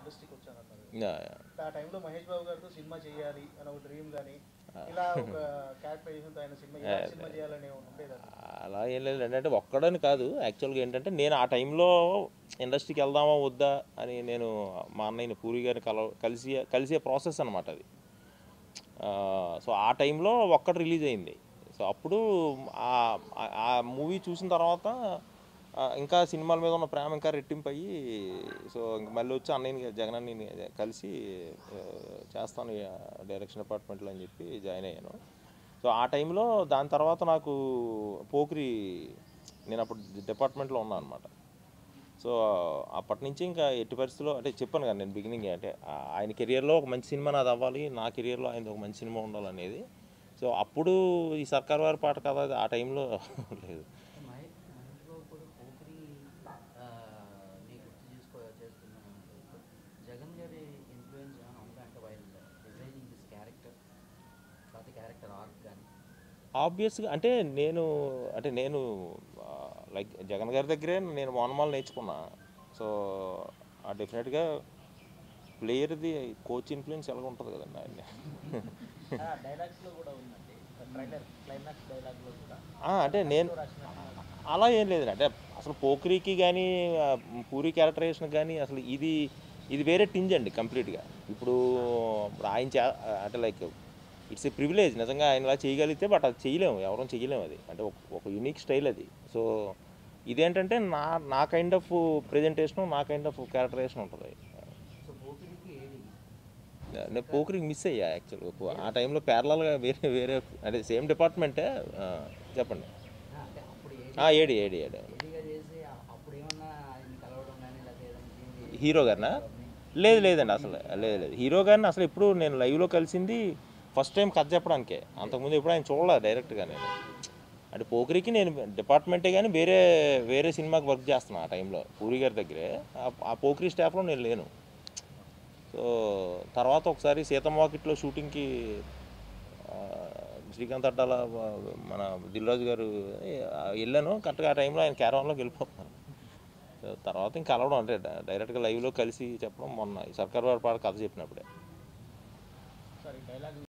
ఇండస్ట్రీకి వచ్చానన్నారు yeah, yeah. ఆ టైంలో మహేష్ బాబు గారితో సినిమా చేయాలి అని ఒక డ్రీమ్ కానీ ఇలా ఒక క్యారెక్టరైజేషన్తో ఆయన సినిమా ఇలా సినిమా చేయాలని ఏమైనా ఉండేదా అలా ఏం లేదు అంటే ఒక్కడని కాదు యాక్చువల్గా ఏంటంటే నేను ఆ టైంలో ఇండస్ట్రీకి వెళ్దామా వద్దా అని నేను మా అన్నయ్యని పూరి గారిని కల కలిసి కలిసే ప్రాసెస్ అనమాట అది సో ఆ టైంలో ఒక్కటి రిలీజ్ అయింది సో అప్పుడు ఆ- ఆ- ఆ మూవీ చూసిన తర్వాత ఆ, ఇంకా సినిమాల మీద ఉన్న ప్రేమ ఇంకా రెట్టింపు అయ్యి సో ఇంక మళ్ళీ వచ్చి అన్నయ్యని జగన్ అన్నయ్యని కలిసి ఆ, చేస్తాను ఈ డైరెక్షన్ డిపార్ట్మెంట్లో అని చెప్పి జాయిన్ అయ్యాను సో ఆ టైంలో దాని తర్వాత నాకు పోక్రి నేను అప్పుడు డిపార్ట్మెంట్లో ఉన్నాను అనమాట సో అప్పటి నుంచి ఇంకా ఎట్టి పరిస్థితుల్లో అంటే చెప్పాను కదా నేను బిగినింగ్ అంటే ఆ- ఆయన కెరియర్లో ఒక మంచి సినిమా నాది అవ్వాలి నా కెరియర్లో ఆయన ఒక మంచి సినిమా ఉండాలనేది సో అప్పుడు ఈ సర్కార్ వారి పాట కదా అది ఆ టైంలో లేదు మహేష్ మహేష్ బాబు కూడా పోకిరి ఆ, ని గుర్తు చేసుకో చేస్తున్నాను అంటే జగన్ గారి ఇన్ఫ్లుయెన్స్ ఏమైనా ఉందా అంటే వైల్ డిజైనింగ్ దిస్ క్యారెక్టర్ ప్రతి క్యారెక్టర్ ఆర్క్ కానీ ఆబ్వియస్గా అంటే నేను అంటే నేను లైక్ జగన్ గారి దగ్గరే నేను వానమాలు నేర్చుకున్నా సో ఆ డెఫినెట్గా ప్లేయర్ది కోచ్ ఇన్ఫ్లుయెన్స్ ఎలాగ ఉంటుంది కదండి ఆయన డైలాగ్స్లో కూడా ఉందండి ట్రైలర్ క్లైమాక్స్ డైలాగ్లో కూడా ఆ, అంటే నేను అలా ఏం లేదండి అంటే అసలు పోక్రీకి కానీ పూరి క్యారెక్టరైజేషన్ కానీ అసలు ఇది ఇది వేరే టింజ్ అండి కంప్లీట్గా ఇప్పుడు ఇప్పుడు ఆయన చే అంటే లైక్ ఇట్స్ ఏ ప్రివిలేజ్ నిజంగా ఆయన ఇలా చేయగలిగితే బట్ అది చేయలేము ఎవరూ చేయలేము అది అంటే ఒక ఒక యూనిక్ స్టైల్ అది సో ఇదేంటంటే నా నా కైండ్ ఆఫ్ ప్రెజెంటేషన్ నా కైండ్ ఆఫ్ క్యారెక్టరైజేషన్ ఉంటుంది సో పోకిరికి ఏది నేను పోకరికి మిస్ అయ్యా యాక్చువల్గా ఆ టైంలో ప్యారలల్గా వేరే వేరే అంటే సేమ్ డిపార్ట్మెంటే చెప్పండి ఆ, అంటే అప్పుడు ఏది ఆ, ఏడి ఏడి ఏడి ఏదిగా చేసి ఆ- అప్పుడు ఏమన్నా ఆయన్ని కలవడం కానీ లేదా ఏదైనా దీన్ని- హీరో గారినా లేదు లేదండి అసలు లేదు లేదు హీరో గారిని అసలు ఎప్పుడు నేను లైవ్లో కలిసింది ఫస్ట్ టైం కథ చెప్పడానికే అంతకుముందు ఎప్పుడు ఆయన చూడలేదు డైరెక్ట్గా నేను అంటే పోకరికి నేను డిపార్ట్మెంటే కానీ వేరే వేరే సినిమాకి వర్క్ చేస్తున్నా ఆ టైంలో పూరి గారి దగ్గరే ఆ- ఆ పోకరి స్టాఫ్లో నేను లేను సో తర్వాత ఒకసారి సీతమ్మ వాకిట్లో షూటింగ్కి ఆ, శ్రీకాంత్ అడ్డాల వా- మన దిల్రాజు గారు ఏ, ఆ, వెళ్ళాను కరెక్ట్గా ఆ టైంలో ఆయన క్యారవాన్లోకి వెళ్ళిపోతున్నారు సో తర్వాత ఇంకా కలవడం అంటే డై- డైరెక్ట్గా లైవ్లో కలిసి చెప్పడం మొన్న ఈ సర్కార్ వారి పాట కథ చెప్పినప్పుడే సారీ డైలాగ్